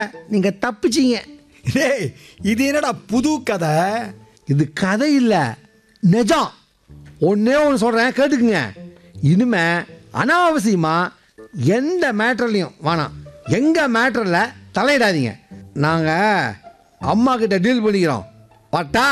நீங்க தப்பிச்சீங்க டேய் இது என்னடா புது கதை இது கதை இல்லை நிஜம் ஒன்னே ஒன்று சொல்கிறேன் கேட்டுக்குங்க இனிமே அனாவசியமா எந்த மேட்டர்லையும் வேணாம் எங்கள் மேட்டரில் தலையிடாதீங்க நாங்கள் அம்மா கிட்ட டீல் பண்ணிக்கிறோம் பட்டா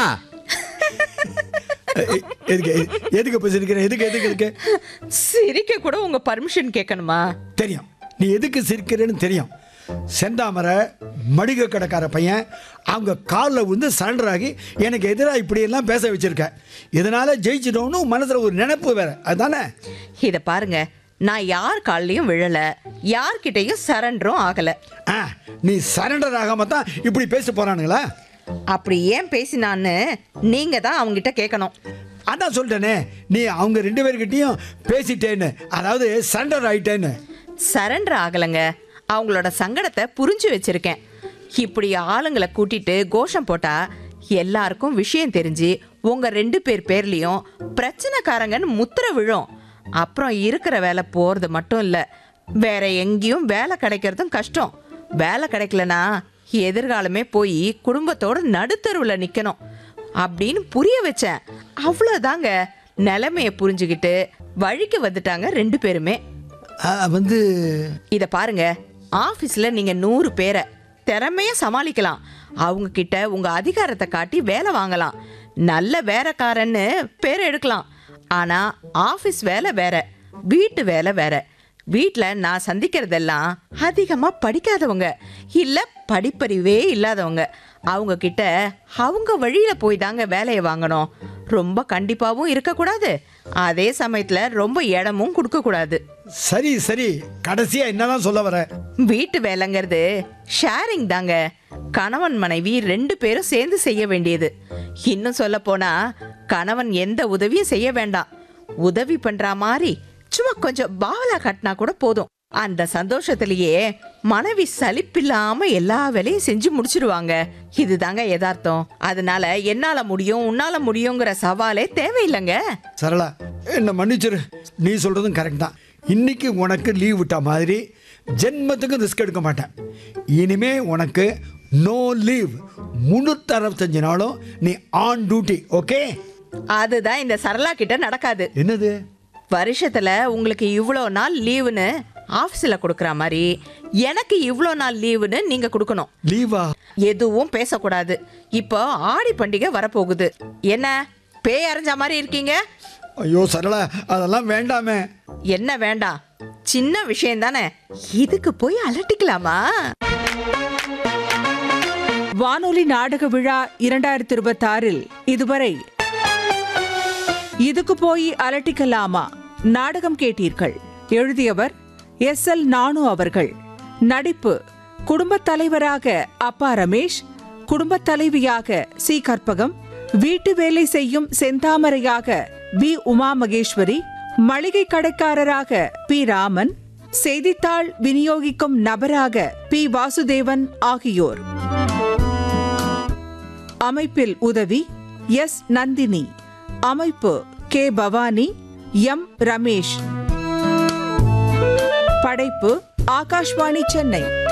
எ- எ- எதுக்கு எதுக்கு இப்போ சிரிக்கிற எதுக்கு எதுக்கு எதுக்கு சிரிக்க கூட உங்க பர்மிஷன் கேட்கணுமா தெரியும் நீ எதுக்கு சிரிக்கிறேன்னு தெரியும் செந்தாமரை மடிக கடைக்கார பையன் அவங்க காலில் வந்து சரண்டர் ஆகி எனக்கு எதிராக இப்படியெல்லாம் பேச வச்சிருக்க இதனால ஜெயிச்சிட்டோன்னு மனசில் ஒரு நினைப்பு வேற அதுதானே இத பாருங்க நான் யார் கால்லயும் விழல யார்கிட்டயும் சரண்டரும் ஆகல ஆ நீ சரண்டர் ஆகாம தான் இப்படி பேச போறானுங்களா அப்படி ஏன் பேசினான்னு நீங்க தான் அவங்ககிட்ட கேட்கணும் அதான் சொல்லிட்டேனே நீ அவங்க ரெண்டு பேர்கிட்டயும் பேசிட்டேன்னு அதாவது சரண்டர் ஆயிட்டேன்னு சரண்டர் ஆகலைங்க அவங்களோட சங்கடத்தை புரிஞ்சு வச்சிருக்கேன் இப்படி ஆளுங்களை கூட்டிட்டு கோஷம் போட்டா எல்லாருக்கும் விஷயம் தெரிஞ்சு உங்க ரெண்டு பேர் பேர்லயும் பிரச்சனைக்காரங்கன்னு முத்திர விழும் அப்புறம் இருக்கிற வேலை போறது மட்டும் இல்ல வேற எங்கேயும் வேலை கிடைக்கிறதும் கஷ்டம் வேலை கிடைக்கலனா எதிர்காலமே போய் குடும்பத்தோட நடுத்தருவில் நிக்கணும் அப்படின்னு புரிய வச்சேன் அவ்வளோதாங்க நிலைமைய புரிஞ்சுக்கிட்டு வழிக்கு வந்துட்டாங்க ரெண்டு பேருமே ஆ, வந்து இத பாருங்க ஆபீஸ்ல நீங்க நூறு பேரை திறமையா சமாளிக்கலாம் அவங்க கிட்ட உங்க அதிகாரத்தை காட்டி வேலை வாங்கலாம் நல்ல வேலைக்காரன்னு பேர் எடுக்கலாம் ஆனா ஆபீஸ் வேலை வேற வீட்டு வேலை வேற வீட்டில் நான் சந்திக்கிறதெல்லாம் அதிகமாக படிக்காதவங்க இல்லை படிப்பறிவே இல்லாதவங்க அவங்க கிட்ட அவங்க வழியில் போய் தாங்க வேலையை வாங்கணும் ரொம்ப கண்டிப்பாகவும் இருக்கக்கூடாது அதே சமயத்தில் ரொம்ப இடமும் கொடுக்கக்கூடாது சரி சரி கடைசியா என்னதான் சொல்ல வர வீட்டு வேலைங்கிறது ஷேரிங் தாங்க கணவன் மனைவி ரெண்டு பேரும் சேர்ந்து செய்ய வேண்டியது இன்னும் சொல்ல போனா கணவன் எந்த உதவியும் செய்ய வேண்டாம் உதவி பண்ற மாதிரி சும்மா கொஞ்சம் பாவலா கட்டினா கூட போதும் அந்த சந்தோஷத்திலேயே மனைவி சலிப்பில்லாம எல்லா வேலையும் செஞ்சு முடிச்சிருவாங்க இதுதாங்க யதார்த்தம் அதனால என்னால முடியும் உன்னால முடியுங்கிற சவாலே தேவையில்லைங்க சரளா என்ன மன்னிச்சிரு நீ சொல்றதும் கரெக்ட் தான் இன்னைக்கு உனக்கு லீவ் விட்ட மாதிரி ஜென்மத்துக்கும் ரிஸ்க் எடுக்க மாட்டேன் இனிமே உனக்கு நோ லீவ் முன்னூத்தி அறுபத்தஞ்சு நாளும் நீ ஆன் டியூட்டி ஓகே அதுதான் இந்த சரளா கிட்ட நடக்காது என்னது வருஷத்துல உங்களுக்கு இவ்வளோ நாள் லீவுன்னு ஆஃபீஸில் கொடுக்குற மாதிரி எனக்கு இவ்வளோ நாள் லீவுன்னு நீங்க கொடுக்கணும் லீவா எதுவும் பேசக்கூடாது இப்போ ஆடி பண்டிகை வரப்போகுது என்ன பேய் அரைஞ்ச மாதிரி இருக்கீங்க ஐயோ சரளா அதெல்லாம் வேண்டாமே என்ன வேண்டாம் சின்ன விஷயம் தானே இதுக்கு போய் அலட்டிக்கலாமா வானொலி நாடக விழா இரண்டாயிரத்தி இருபத்தாறில் இதுவரை இதுக்கு போய் அலட்டிக்கலாமா நாடகம் கேட்டீர்கள் எழுதியவர் எஸ் எல் நானு அவர்கள் நடிப்பு குடும்பத் தலைவராக அப்பா ரமேஷ் குடும்பத் தலைவியாக சி கற்பகம் வீட்டு வேலை செய்யும் செந்தாமரையாக வி உமா மகேஸ்வரி மளிகை கடைக்காரராக பி ராமன் செய்தித்தாள் விநியோகிக்கும் நபராக பி வாசுதேவன் ஆகியோர் அமைப்பில் உதவி எஸ் நந்தினி அமைப்பு கே பவானி எம் ரமேஷ் படைப்பு ஆகாஷ்வாணி சென்னை